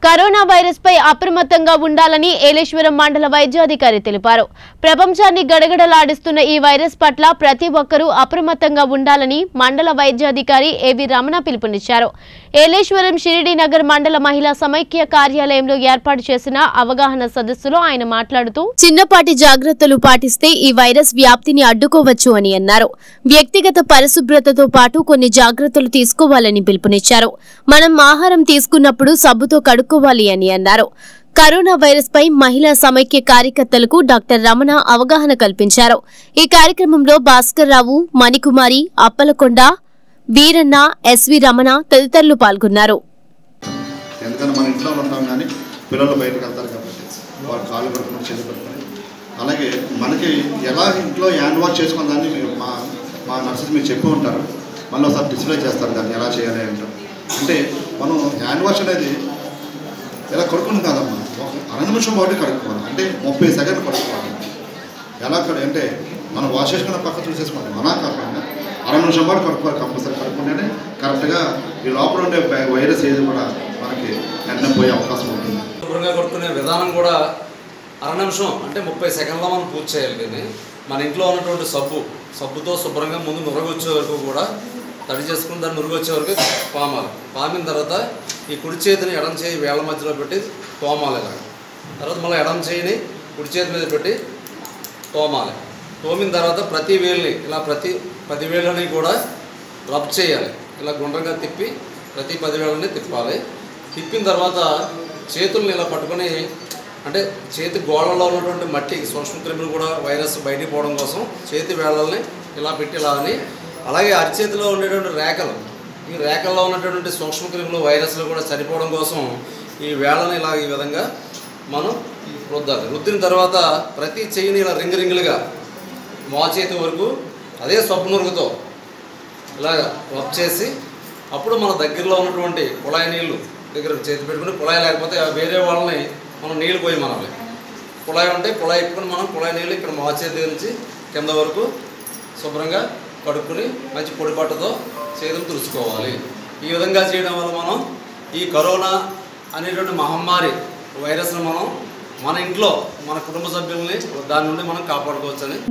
corona virus పై అప్రమత్తంగా ఉండాలని ఏలేశ్వరం మండల వైద్యాధికారి తెలిపారు ప్రపంచాన్ని గడగడలాడిస్తున్న ఈ వైరస్ పట్ల ప్రతి ఒక్కరూ అప్రమత్తంగా ఉండాలని మండల వైద్యాధికారి ఏవి రమణ పిలుపునిచ్చారు ఏలేశ్వరం షిరిడి నగర్ మండల మహిళా సమైక్య కార్యాలయంలో ఏర్పాటు చేసిన అవగాహన సదస్సులో ఆయన మాట్లాడుతూ చిన్నపాటి జాగ్రత్తలు పాటిస్తే ఈ వైరస్ వ్యాప్తిని అడ్డుకోవచ్చు అని అన్నారు వ్యక్తిగత పరిశుభ్రతతో పాటు కొన్ని జాగ్రత్తలు తీసుకోవాలని పిలుపునిచ్చారు మనం ఆహారం తీసుకున్నప్పుడు సబ్బుతో కడుక్కోవాలి అని అన్నారు కరోనా వైరస్ పై మహిళా సమైక్య కార్యకర్తలకు డాక్టర్ రమణ అవగాహన కల్పించారు ఈ కార్యక్రమంలో భాస్కర్ రావు మణికుమారి అప్పలకొండ వీరన్న ఎస్వి రమణ తదితరులు పాల్గొన్నారు ఎందుకంటే మన ఇంట్లో ఉంటాం కానీ పిల్లలు బయటకు వెళ్తారు కాబట్టి వారు కాళ్ళు పడుకుని చేతి పడుకుని అలాగే మనకి ఎలా ఇంట్లో హ్యాండ్ వాష్ చేసుకుందని మీరు మా మా నర్సెస్ మీరు చెప్పి ఉంటారు మళ్ళీ ఒకసారి డిస్ప్లే చేస్తారు దాన్ని ఎలా చేయాలి ఏంటో అంటే మనం హ్యాండ్ వాష్ అనేది ఇలా కడుక్కుని కాదమ్మా ఒక అర నిమిషం పాటు కడుక్కోవాలి అంటే ముప్పై సెకండ్ కడుక్కోవాలి ఎలా కడు అంటే మనం వాష్ చేసుకున్న పక్క చూసేసుకోవాలి అలా కాకుండా అర నిమిషం పాటు కడుక్కోవాలి కంపల్సరీ కడుక్కుంటేనే కరెక్ట్గా ఈ లోపల ఉండే వై- వైరస్ ఏది కూడా మనకి వెంటనే పోయే అవకాశం ఉంటుంది శుభ్రంగా కొట్టుకునే విధానం కూడా అర నిమిషం అంటే ముప్పై సెకండ్లో మనం పూర్తి చేయాలి దీన్ని మన ఇంట్లో ఉన్నటువంటి సబ్బు సబ్బుతో శుభ్రంగా ముందు నురగొచ్చే వరకు కూడా తడి చేసుకుని దాన్ని నురుగొచ్చే వరకు పామాలి పామిన తర్వాత ఈ కుడి చేతిని ఎడం చేయి వేళ్ళ మధ్యలో పెట్టి తోమాలి ఇలాగ తర్వాత మళ్ళీ ఎడం చేయిని కుడి చేతి మీద పెట్టి తోమాలి తోమిన తర్వాత ప్రతి వేలుని ఇలా ప్రతి పది వేళ్ళని కూడా రబ్ చేయాలి ఇలా గుండ్రంగా తిప్పి ప్రతి పది వేళ్ళని తిప్పాలి తిప్పిన తర్వాత చేతుల్ని ఇలా పట్టుకొని అంటే చేతి గోడలో ఉన్నటువంటి మట్టి సూక్ష్మక్రిములు కూడా వైరస్ బయటికి పోవడం కోసం చేతి వేళ్ళని ఇలా పెట్టి ఇలా అని అలాగే అరిచేతిలో ఉండేటువంటి రేఖలు ఈ రేఖల్లో ఉన్నటువంటి సూక్ష్మక్రిములు వైరస్లు కూడా చనిపోవడం కోసం ఈ వేళ్ళని ఇలా ఈ విధంగా మనం రుద్దాలి రుద్దిన తర్వాత ప్రతి చెయ్యిని ఇలా రింగు రింగులుగా మోచేతి వరకు అదే సబ్బు నురుగుతో ఇలాగ రబ్ చేసి అప్పుడు మన దగ్గరలో ఉన్నటువంటి కుళాయి నీళ్ళు దగ్గర చేతి పెట్టుకుని కుళాయి లేకపోతే ఆ వేరే వాళ్ళని మనం నీళ్ళు పోయి మనల్ని కుళాయి ఉంటే కుళాయి ఇప్పుకుని మనం కుళాయి నీళ్ళు ఇక్కడ మోచేతి నుంచి కింద వరకు శుభ్రంగా కడుక్కుని మంచి పొడి బట్టతో చేతులు తుడుచుకోవాలి ఈ విధంగా చేయడం వల్ల మనం ఈ కరోనా అనేటువంటి మహమ్మారి వైరస్ను మనం మన ఇంట్లో మన కుటుంబ సభ్యుల్ని దాని నుండి మనం కాపాడుకోవచ్చని